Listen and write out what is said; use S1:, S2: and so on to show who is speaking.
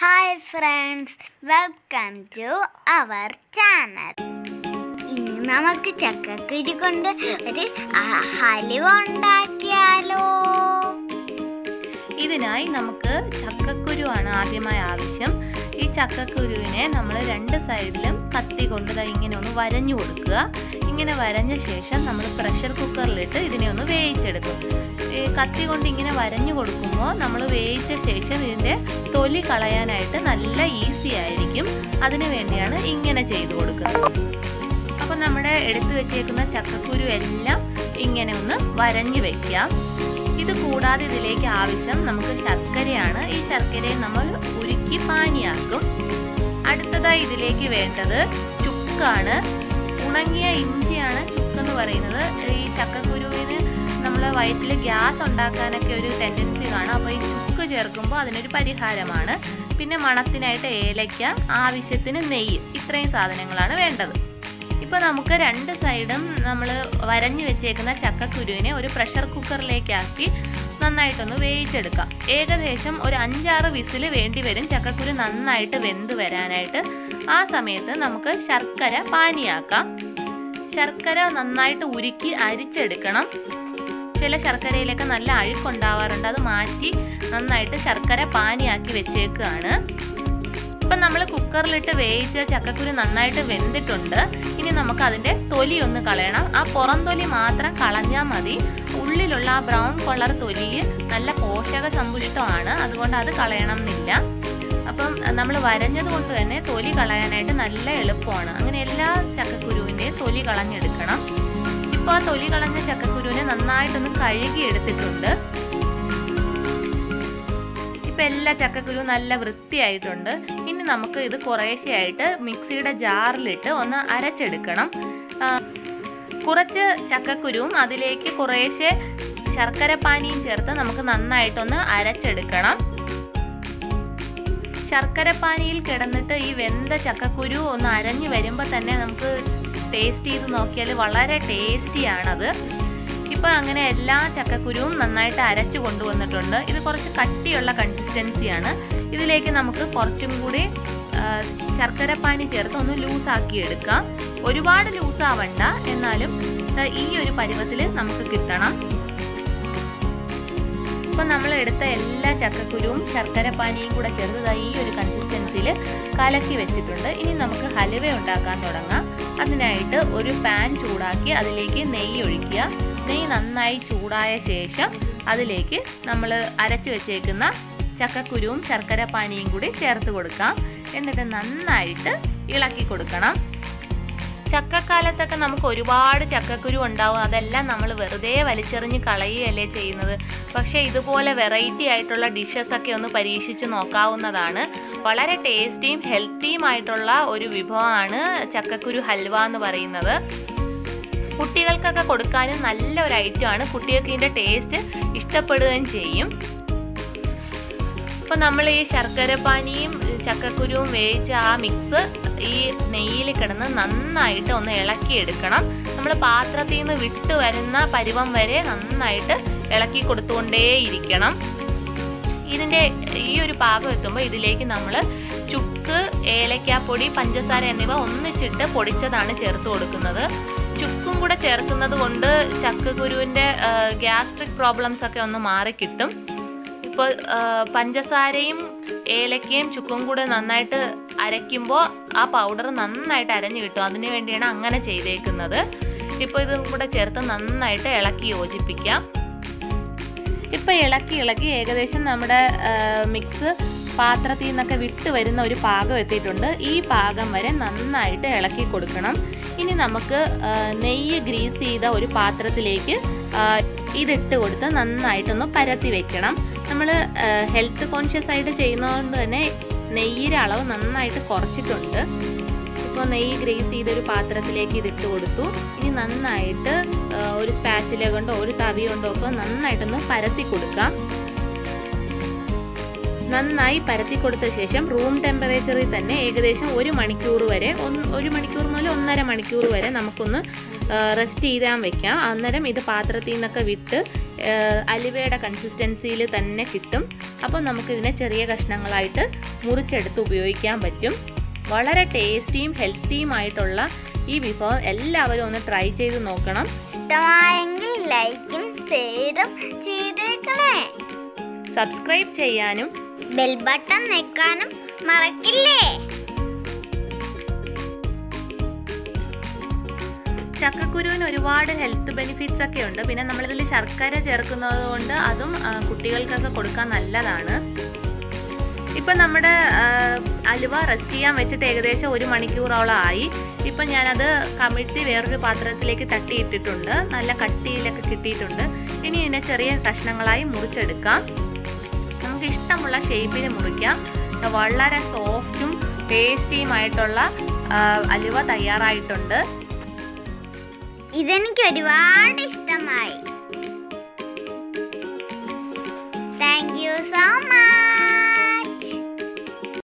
S1: hi friends welcome to our channel ഇനി നമുക്ക് ചക്കക്കുരു കൊണ്ട് ഒരു ആ, ഹലുവ ഉണ്ടാക്കിയാലോ
S2: ഇതിനായി നമുക്ക് ചക്കക്കുരു ആണ് ആദ്യമായി ആവശ്യം ഈ ചക്കക്കുരുവിനെ നമ്മൾ രണ്ട് സൈഡിലും കത്തി കൊണ്ട് ദാ ഇങ്ങനെ ഒന്ന് വരഞ്ഞു കൊടുക്കുക ഇങ്ങനെ വരഞ്ഞ ശേഷം നമ്മൾ പ്രഷർ കുക്കറിലിട്ട് ഇതിനെ ഒന്ന് വേവിച്ചെടുക്കും ഈ കത്തി കൊണ്ട് ഇങ്ങനെ വരഞ്ഞു കൊടുക്കുമ്പോൾ നമ്മൾ വേവിച്ച ശേഷം ഇതിൻ്റെ തൊലി കളയാനായിട്ട് നല്ല ഈസി ആയിരിക്കും അതിനു വേണ്ടിയാണ് ഇങ്ങനെ ചെയ്തു കൊടുക്കുന്നത് അപ്പോൾ നമ്മുടെ എടുത്തു വെച്ചേക്കുന്ന ചക്കക്കുരു എല്ലാം ഇങ്ങനെ ഒന്ന് വരഞ്ഞു വെക്കാം ഇത് കൂടാതെ ഇതിലേക്ക് ആവശ്യം നമുക്ക് ശർക്കരയാണ് ഈ ശർക്കരയെ നമ്മൾ ഉരുക്കി പാനിയാക്കും അടുത്തതായി ഇതിലേക്ക് വേണ്ടത് ചുക്കാണ് ഉണങ്ങിയ ഇഞ്ചിയാണ് ചുക്കെന്ന് പറയുന്നത് ഈ ചക്കക്കുരുവിന് നമ്മളെ വയറ്റിൽ ഗ്യാസ് ഉണ്ടാക്കാനൊക്കെ ഒരു ടെൻഡൻസി കാണും അപ്പോൾ ഈ ചുക്ക് ചേർക്കുമ്പോൾ അതിനൊരു പരിഹാരമാണ് പിന്നെ മണത്തിനായിട്ട് ഏലയ്ക്ക ആവശ്യത്തിന് നെയ്യ് ഇത്രയും സാധനങ്ങളാണ് വേണ്ടത് ഇപ്പോൾ നമുക്ക് രണ്ട് സൈഡും നമ്മൾ വരഞ്ഞു വെച്ചേക്കുന്ന ചക്കക്കുരുവിനെ ഒരു പ്രഷർ കുക്കറിലേക്കാക്കി നന്നായിട്ടൊന്ന് വേവിച്ചെടുക്കാം ഏകദേശം ഒരു അഞ്ചാറ് വിസിൽ വേണ്ടി വരും ചക്കക്കുരു നന്നായിട്ട് വെന്ത് വരാനായിട്ട് ആ സമയത്ത് നമുക്ക് ശർക്കര പാനിയാക്കാം ശർക്കര നന്നായിട്ട് ഉരുക്കി അരിച്ചെടുക്കണം ചില ശർക്കരയിലൊക്കെ നല്ല അഴുക്കുണ്ടാവാറുണ്ട് അത് മാറ്റി നന്നായിട്ട് ശർക്കര പാനിയാക്കി വെച്ചേക്കുകയാണ് ഇപ്പം നമ്മൾ കുക്കറിലിട്ട് വേവിച്ച ചക്കക്കുരു നന്നായിട്ട് വെന്തിട്ടുണ്ട് ഇനി നമുക്ക് അതിൻ്റെ തൊലി ഒന്ന് കളയണം ആ പുറം തൊലി മാത്രം കളഞ്ഞാൽ മതി ഉള്ളിലുള്ള ആ ബ്രൗൺ കളർ തൊലി നല്ല പോഷക സമ്പുഷ്ടമാണ് അതുകൊണ്ട് അത് കളയണം എന്നില്ല അപ്പം നമ്മൾ വരഞ്ഞത് കൊണ്ട് തന്നെ തൊലി കളയാനായിട്ട് നല്ല എളുപ്പമാണ് അങ്ങനെ എല്ലാ ചക്കക്കുരുവിൻ്റെയും തൊലി കളഞ്ഞെടുക്കണം ഇപ്പോൾ ആ തൊലി കളഞ്ഞ ചക്കക്കുരുവിനെ നന്നായിട്ടൊന്ന് കഴുകി എടുത്തിട്ടുണ്ട് ഇപ്പം എല്ലാ ചക്കക്കുരുവും നല്ല വൃത്തിയായിട്ടുണ്ട് ഇനി നമുക്ക് ഇത് കുറേശ്ശെയായിട്ട് മിക്സിയുടെ ജാറിലിട്ട് ഒന്ന് അരച്ചെടുക്കണം ആ, കുറച്ച് ചക്കക്കുരുവും അതിലേക്ക് കുറേശ്ശെ ശർക്കര പാനിയും ചേർത്ത് നമുക്ക് നന്നായിട്ടൊന്ന് അരച്ചെടുക്കണം ശർക്കര പാനിയിൽ കിടന്നിട്ട് ഈ വെന്ത ചക്കക്കുരു ഒന്ന് അരഞ്ഞു വരുമ്പോൾ തന്നെ നമുക്ക് ടേസ്റ്റ് ചെയ്ത് നോക്കിയാൽ വളരെ ടേസ്റ്റിയാണത് ഇപ്പം അങ്ങനെ എല്ലാ ചക്കക്കുരുവും നന്നായിട്ട് അരച്ചു കൊണ്ടുവന്നിട്ടുണ്ട് ഇത് കുറച്ച് കട്ടിയുള്ള കൺസിസ്റ്റൻസിയാണ് ഇതിലേക്ക് നമുക്ക് കുറച്ചും കൂടി ആ, ശർക്കരപ്പാനി ചേർത്ത് ഒന്ന് ലൂസാക്കി എടുക്കാം ഒരുപാട് ലൂസാവണ്ട എന്നാലും ദാ ഈ ഒരു പരുവത്തിൽ നമുക്ക് കിട്ടണം ഇപ്പം നമ്മൾ എടുത്ത എല്ലാ ചക്കക്കുരുവും ശർക്കരപ്പാനിയും കൂടെ ചേർത്ത് ദാ ഈ ഒരു കൺസിസ്റ്റൻസിയിൽ കലക്കി വെച്ചിട്ടുണ്ട് ഇനി നമുക്ക് ഹലുവ ഉണ്ടാക്കാൻ തുടങ്ങാം അതിനായിട്ട് ഒരു പാൻ ചൂടാക്കി അതിലേക്ക് നെയ്യ് ഒഴിക്കുക നെയ്യ് നന്നായി ചൂടായ ശേഷം അതിലേക്ക് നമ്മൾ അരച്ച് വെച്ചേക്കുന്ന ചക്കക്കുരുവും ശർക്കര പാനിയും കൂടി ചേർത്ത് കൊടുക്കാം എന്നിട്ട് നന്നായിട്ട് ഇളക്കി കൊടുക്കണം ചക്കക്കാലത്തൊക്കെ നമുക്ക് ഒരുപാട് ചക്കക്കുരു ഉണ്ടാവും അതെല്ലാം നമ്മൾ വെറുതെ വലിച്ചെറിഞ്ഞ് കളയുകയല്ലേ ചെയ്യുന്നത് പക്ഷേ ഇതുപോലെ വെറൈറ്റി ആയിട്ടുള്ള ഡിഷസ് ഒക്കെ ഒന്ന് പരീക്ഷിച്ച് നോക്കാവുന്നതാണ് വളരെ ടേസ്റ്റിയും ഹെൽത്തിയും ആയിട്ടുള്ള ഒരു വിഭവമാണ് ചക്കക്കുരു ഹൽവ എന്ന് പറയുന്നത് കുട്ടികൾക്കൊക്കെ കൊടുക്കാനും നല്ല ഒരു ഐറ്റമാണ് കുട്ടികൾക്ക് ഇതിൻ്റെ ടേസ്റ്റ് ഇഷ്ടപ്പെടുകയും ചെയ്യും അപ്പോൾ നമ്മൾ ഈ ശർക്കരപ്പാനിയും ചക്കക്കുരുവും വേവിച്ച ആ മിക്സ് ഈ നെയ്യിൽ കിടന്ന് നന്നായിട്ട് ഒന്ന് ഇളക്കിയെടുക്കണം നമ്മൾ പാത്രത്തിൽ നിന്ന് വിട്ട് വരുന്ന പരുവം വരെ നന്നായിട്ട് ഇളക്കി കൊടുത്തുകൊണ്ടേയിരിക്കണം ഇതിൻ്റെ ഈ ഒരു പാകം എത്തുമ്പോൾ ഇതിലേക്ക് നമ്മൾ ചുക്ക് ഏലക്കാപ്പൊടി പഞ്ചസാര എന്നിവ ഒന്നിച്ചിട്ട് പൊടിച്ചതാണ് ചേർത്ത് കൊടുക്കുന്നത് ചുക്കും കൂടെ ചേർക്കുന്നത് കൊണ്ട് ചക്കക്കുരുവിൻ്റെ ഗ്യാസ്ട്രിക് പ്രോബ്ലംസ് ഒക്കെ ഒന്ന് മാറിക്കിട്ടും ഇപ്പോൾ പഞ്ചസാരയും ഏലക്കയും ചുക്കും കൂടെ നന്നായിട്ട് അരയ്ക്കുമ്പോൾ ആ പൗഡർ നന്നായിട്ട് അരഞ്ഞു കിട്ടും അതിനു വേണ്ടിയാണ് അങ്ങനെ ചെയ്തേക്കുന്നത് ഇപ്പോൾ ഇതും കൂടെ ചേർത്ത് നന്നായിട്ട് ഇളക്കി യോജിപ്പിക്കാം ഇപ്പം ഇളക്കി ഇളക്കി ഏകദേശം നമ്മുടെ മിക്സ് പാത്രത്തിൽ നിന്നൊക്കെ വിട്ട് വരുന്ന ഒരു പാകം എത്തിയിട്ടുണ്ട് ഈ പാകം വരെ നന്നായിട്ട് ഇളക്കി കൊടുക്കണം ഇനി നമുക്ക് ആ, നെയ്യ് ഗ്രീസ് ചെയ്ത ഒരു പാത്രത്തിലേക്ക് ആ, ഇതിട്ട് കൊടുത്ത് നന്നായിട്ടൊന്ന് പരത്തി വെക്കണം നമ്മൾ ഹെൽത്ത് കോൺഷ്യസ് ആയിട്ട് ചെയ്യുന്നതുകൊണ്ട് തന്നെ നെയ്യിൻ്റെ അളവ് നന്നായിട്ട് കുറച്ചിട്ടുണ്ട് ഇപ്പോൾ നെയ്യ് ഗ്രേസ് ചെയ്തൊരു പാത്രത്തിലേക്ക് ഇതിട്ട് കൊടുത്തു ഇനി നന്നായിട്ട് ആ, ഒരു സ്പാച്ചില കൊണ്ടോ ഒരു തവി കൊണ്ടോ ഒക്കെ നന്നായിട്ടൊന്ന് പരത്തി കൊടുക്കാം നന്നായി പരത്തി കൊടുത്ത ശേഷം റൂം ടെമ്പറേച്ചറിൽ തന്നെ ഏകദേശം ഒരു മണിക്കൂർ വരെ ഒന്ന് ഒരു മണിക്കൂർ മുതൽ ഒന്നര മണിക്കൂർ വരെ നമുക്കൊന്ന് റെസ്റ്റ് ചെയ്താൻ വെക്കാം അന്നേരം ഇത് പാത്രത്തിൽ നിന്നൊക്കെ വിട്ട് ആ, അലുവയുടെ കൺസിസ്റ്റൻസിയിൽ തന്നെ കിട്ടും അപ്പോൾ നമുക്കിതിനെ ചെറിയ കഷ്ണങ്ങളായിട്ട് മുറിച്ചെടുത്ത് ഉപയോഗിക്കാൻ പറ്റും വളരെ ടേസ്റ്റിയും ഹെൽത്തിയുമായിട്ടുള്ള ഈ വിഭവം എല്ലാവരും ഒന്ന് ട്രൈ ചെയ്ത് നോക്കണം
S1: ഇഷ്ടമായെങ്കിൽ ലൈക്കും ഷെയറും ചെയ്തേക്കണേ
S2: സബ്സ്ക്രൈബ് ചെയ്യാനും
S1: ബെൽ ബട്ടൺ നിൽക്കാനും മറക്കില്ലേ
S2: ചക്കക്കുരുവിന് ഒരുപാട് ഹെൽത്ത് ബെനിഫിറ്റ്സ് ഒക്കെ ഉണ്ട് പിന്നെ നമ്മളിതിൽ ശർക്കര ചേർക്കുന്നത് കൊണ്ട് അതും ആ, കുട്ടികൾക്കൊക്കെ കൊടുക്കാൻ നല്ലതാണ് ഇപ്പം നമ്മുടെ ആ, അലുവ റെസ്റ്റ് ചെയ്യാൻ വെച്ചിട്ട് ഏകദേശം ഒരു മണിക്കൂറോളം ആയി ഇപ്പം ഞാനത് കമിഴ്ത്തി വേറൊരു പാത്രത്തിലേക്ക് തട്ടിയിട്ടിട്ടുണ്ട് നല്ല കട്ടിയിലൊക്കെ കിട്ടിയിട്ടുണ്ട് ഇനി ഇതിനെ ചെറിയ കഷ്ണങ്ങളായി മുറിച്ചെടുക്കാം നമുക്ക് ഇഷ്ടമുള്ള ഷേപ്പിൽ മുറിക്കാം ഇത് വളരെ സോഫ്റ്റും ടേസ്റ്റിയുമായിട്ടുള്ള ആ, അലുവ തയ്യാറായിട്ടുണ്ട്
S1: ഇതെനിക്ക് ഒരുപാട് ഇഷ്ടമായി താങ്ക് യു സോ മച്ച്